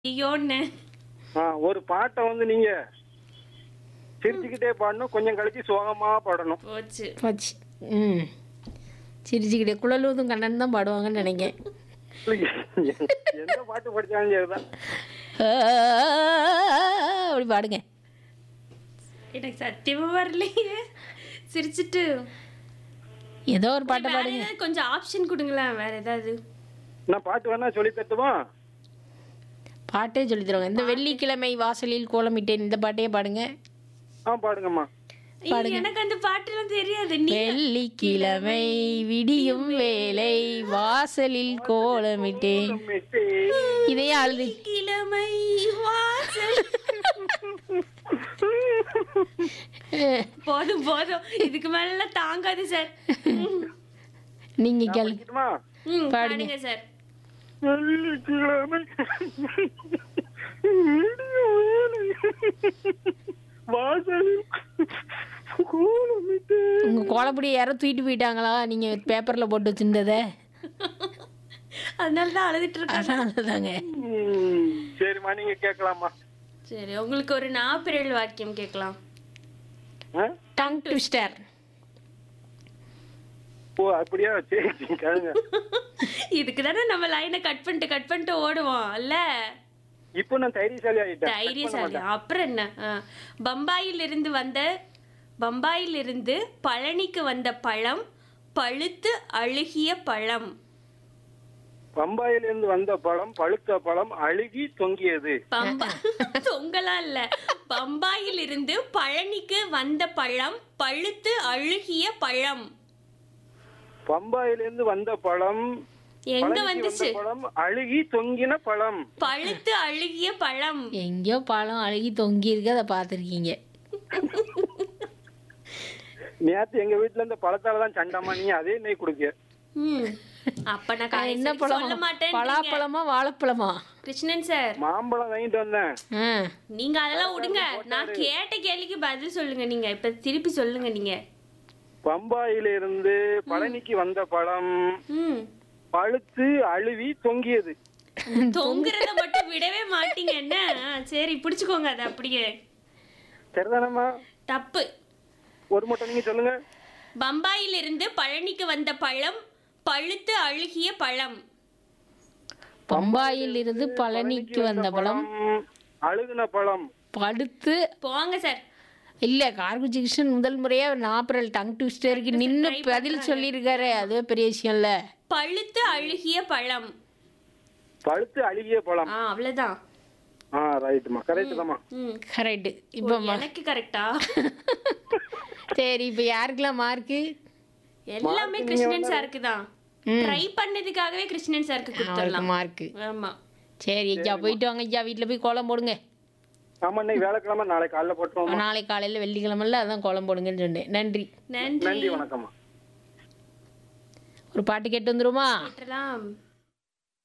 ஐயோன்னு ஆ, ஒரு பாட்டை வந்து நீங்க சிரிச்சுக்கிட்டே பாடணும் கொஞ்சம் கழிச்சு சோகமா பாடணும் போச்சு போச்சு ம் சிரிச்சுக்கிட்டே குழலூதும் கண்ணன் தான் பாடுவாங்கன்னு நினைக்கிறேன் எந்த பாட்டு படிச்சாலும் சரிதான் ஆ, அப்படி பாடுங்க எனக்கு சத்தியமா வரலையே சிரிச்சிட்டு ஏதோ ஒரு பாட்டை வேற பாடுங்க ஏதாவது கொஞ்சம் ஆப்ஷன் கொடுங்களேன் வேற ஏதாவது நான் பாட்டு வேணா சொல்லி தட்டுமா பாட்டே சொல்லி தருவாங்க இந்த வெள்ளிக்கிழமை வாசலில் கோலமிட்டேன் இந்த பாட்டையே பாடுங்க ஆ பாடுங்கம்மா ஐயோ, எனக்கு அந்த பாட்டுலாம் தெரியாது நீ வெள்ளிக்கிழமை விடியும் வேலை வாசலில் கோலமிட்டேன் இதையே அழுது கிழமை வாசல் போதும் போதும் இதுக்கு மேல தாங்காது சார் நீங்க கேளு படிக்கட்டுமா ம் பாடுங்க. பாடுங்க சார் வெள்ளிக்கிழமை வாசலில் கோலமிட்டு உங்க கோலப்படி யாரோ தூக்கிட்டு போயிட்டாங்களா நீங்க பேப்பர்ல போட்டு வச்சிருந்தத அதனால தான் அழுதுட்டு இருக்கேன் அதனாலதாங்க ம், சரிம்மா நீங்க கேட்கலாமா சரி உங்களுக்கு ஒரு நாப்பிரல் வாக்கியம் கேட்கலாம் ஆ? டங் ட்விஸ்டர் ஓ அப்படியா சரி சரி, கேளுங்க இதுக்கு தானே நம்ம லைனை கட் பண்ணிட்டு கட் பண்ணிட்டு ஓடுவோம் இல்ல இப்போ நான் தைரியசாலி ஆயிட்டேன் தைரியசாலி அப்புறம் என்ன ஆ. பம்பாயில் இருந்து வந்த பம்பாயில் இருந்து பழனிக்கு வந்த பழம் பழுத்து அழுகிய பழம் பம்பாயிலிருந்து வந்த பழம் பழுத்த பழம் அழுகி தொங்கியது பம்பா தொங்கலாம் இல்ல பம்பாயில் இருந்து பழனிக்கு வந்த பழம் பழுத்து அழுகிய பழம் பம்பாயிலிருந்து வந்த பழம் எங்க பழனிக்கு வந்துச்சு வந்த பழம் அழுகி தொங்கின பழம் பழுத்து அழுகிய பழம் எங்கேயோ பழம் அழுகி தொங்கி இருக்கு அதை பார்த்துருக்கீங்க நேத்து எங்க வீட்டுல இந்த பழத்தால தான் சண்டாமா நீங்க அதே நெய் குடுக்க ம். அப்ப நான் கடைசி என்ன வரைக்கும் சொல்ல பழம் மாட்டேன் பலாப்பழமா வாழைப்பழமா கிருஷ்ணன் சார் மாம்பழம் வாங்கிட்டு வந்தேன் ஆ நீங்க அதெல்லாம் விடுங்க நான் கேட்ட கேள்விக்கு பதில் சொல்லுங்க நீங்க இப்ப திருப்பி சொல்லுங்க நீங்க பம்பாயிலிருந்து பழனிக்கு வந்த பழம் ம் பழுத்து அழுவி தொங்கியது தொங்குறத மட்டும் விடவே மாட்டீங்க என்ன ஆ, சரி பிடிச்சுக்கோங்க அதை அப்படியே சரிதானம்மா தப்பு ஒரு மட்டும் நீங்க சொல்லுங்க பம்பாயில் இருந்து பழனிக்கு வந்த பழம் பழுத்து அழுகிய பழம் பம்பாயில் இருந்து பழனிக்கு வந்த பழம் பழம், அழுகுன பழம் படுத்து போங்க சார் இல்ல கார்குஜி கிருஷ்ணன் முதல் முறையா நாப்பரல் டங் ட்விஸ்டருக்கு நின்னு பதில் சொல்லியிருக்காரு அதுவே பெரிய விஷயம் இல்ல பழுத்து அழுகிய பழம் பழுத்து அழுகிய பழம் ஆ அவ்வளவுதான் ஆ ரைட்டுமா கரெக்ட் தாம்மா ம் கரெக்ட் ஓ, இப்போ எனக்கு கரெக்டா சரி இப்போ யாருக்கெல்லாம் மார்க்கு எல்லாமே கிருஷ்ணன் சாருக்கு தான் ம். ட்ரை பண்ணதுக்காகவே கிருஷ்ணன் சாருக்கு அவருக்கு கொடுத்துடலாம் மார்க்கு ஆமா சரி ஐயா போயிட்டு வாங்க ஐயா வீட்டில் போய் கோலம் போடுங்க ஆமா இன்னைக்கு வேலைக்கிழமை நாளைக்கு காலைல போட்டுருவோம் நாளை காலையில் வெள்ளிக்கிழமைல அதான் கோலம் போடுங்கன்னு சொன்னேன் நன்றி நன்றி நன்றி வணக்கம்மா ஒரு பாட்டு கேட்டு வந்துருமா கேட்டலாம்